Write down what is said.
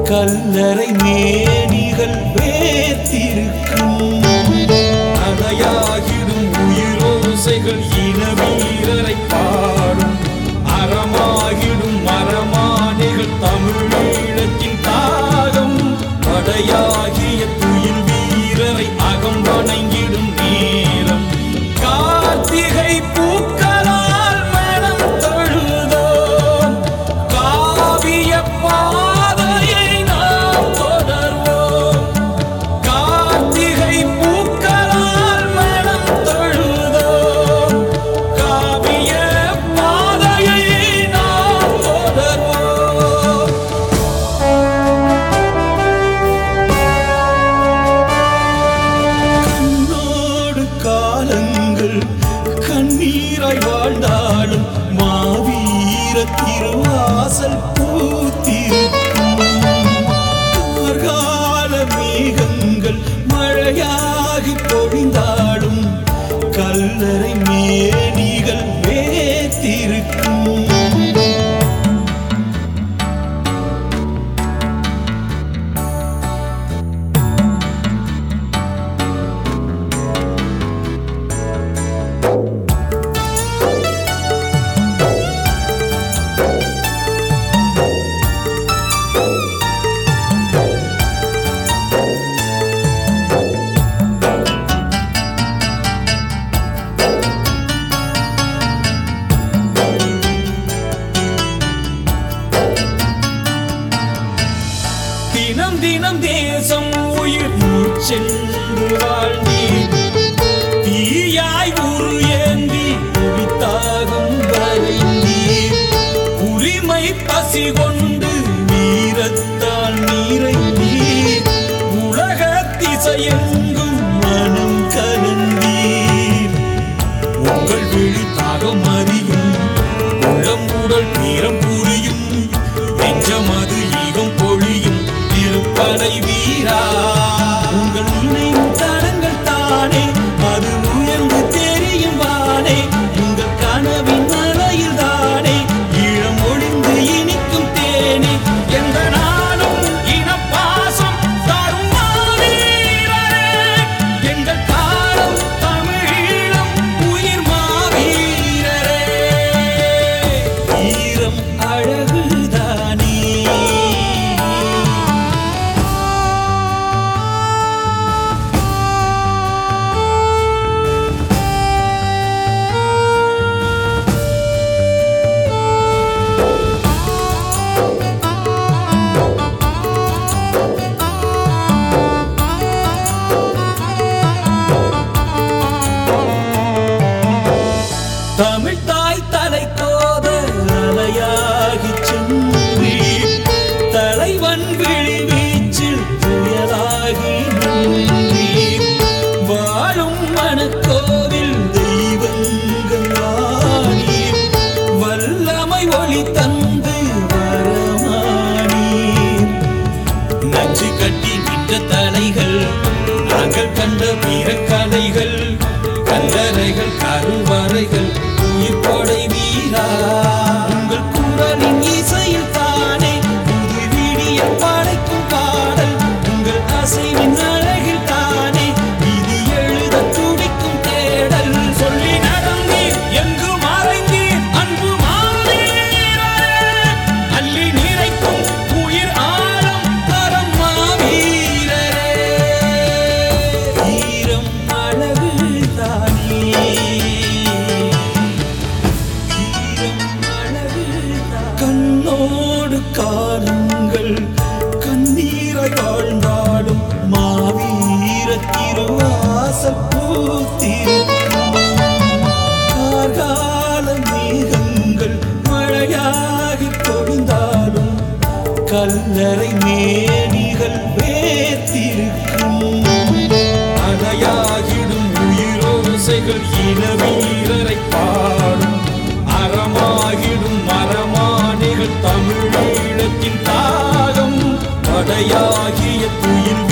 கல்லறை மேனிகள் வேத்திருக்கும் அலையாகிடும் உயிரோசைகள் இன வீரரை பாடும் அறமாகிடும் மரமானிகள் தமிழீழத்தின் தாகம் படையாகிய துயில் வீரரை அகம் வணங்கிடும் நேரம் கார்த்திகை பூக்களால் மனம் தொழுதோம் காவிய பாதையை நாம் தொடர்வோம் கார்த்திகை பூக்களால் மனம் தொழுதோம் காவிய பாதையை நாம் தொடர்வோம் கண்ணோடு காலங்கள் கண்ணீராய் வாழ்ந்தாலும் மாவீர திருவாசல் பூத்திருக்கும் கார்கால மேகங்கள் மழையாகி பொழிந்தாலும் கல்லறை மேனிகள் வேத்திருக்கும் தினம் தினம் தேசம் உயிர் சென்று வாழ்ந்தீர் தீயாய் உரு ஏந்தி புவித்தாகம் வரைந்தீர் உரிமை பசி கொண்டு வீரத்தால் நீரை நீர் உலக திசையெங்கும் மனம் கலந்தீர் உங்கள் விழி தாகம் அறியும் உள்ளம் உடல் வீரம் புரியும் நெஞ்சம் அது ஈகம் பொழியும் திருப்படை வீரா உங்கள் நினைவும் தடங்கள் தானே அது உயர்ந்து தெரியும் வானே உங்கள் கனவின் மலையில் தானே ஈழம் ஒளிந்து இனிக்கும் தேனே எந்த நாளும் இனப்பாசம் தரும் மாவீரரே எங்கள் காலம் தமிழீழம் உயிர் மாவீரரே ஈரம் அழகுதானே தமிழ் தாய் தலை கோத அலையாகி சென்றி தலைவன் விழி வீச்சில் புயலாகி நின்றீர் வாழும் மனக்கோவில் தெய்வங்கள் ஆனீர் வல்லமை ஒளி தந்து வரமானீர் நஞ்சு கட்டி விட்ட தலைகள் நாங்கள் கண்ட வீரக்கலைகள் கல்லறைகள் கருவறைகள் உயிர் கொடை வீரா உங்கள் குரலின் இசையில் தானே புது விடிய படைக்கும் பாடல் உங்கள் அசைவின் அழகில் தானே விதி எழுத துடிக்கும் தேடல் சொல்லி நடந்தீர் எங்கு மறைந்தீர் அன்பு மாவீரரே அள்ளி நிறைக்கும் உயிர் ஆழம் தரம் மாவீரரே வீரம் அழகு தானே வீரம் அழகு கண்ணோடு காலங்கள் கண்ணீரை வாழ்ந்தாலும் மாவீர திருவாசல் பூத்திருக்கும் கார்கால மேகங்கள் மழையாகி பொழிந்தாலும் கல்லறை மேனிகள் வேத்திருக்கும் அலையாகிடும் உயிரோசைகள் இன வீரரை பாடும் அறமாகிடும் மரமானிகள் தமிழீழத்தின் தாகம் படையாகிய துயில்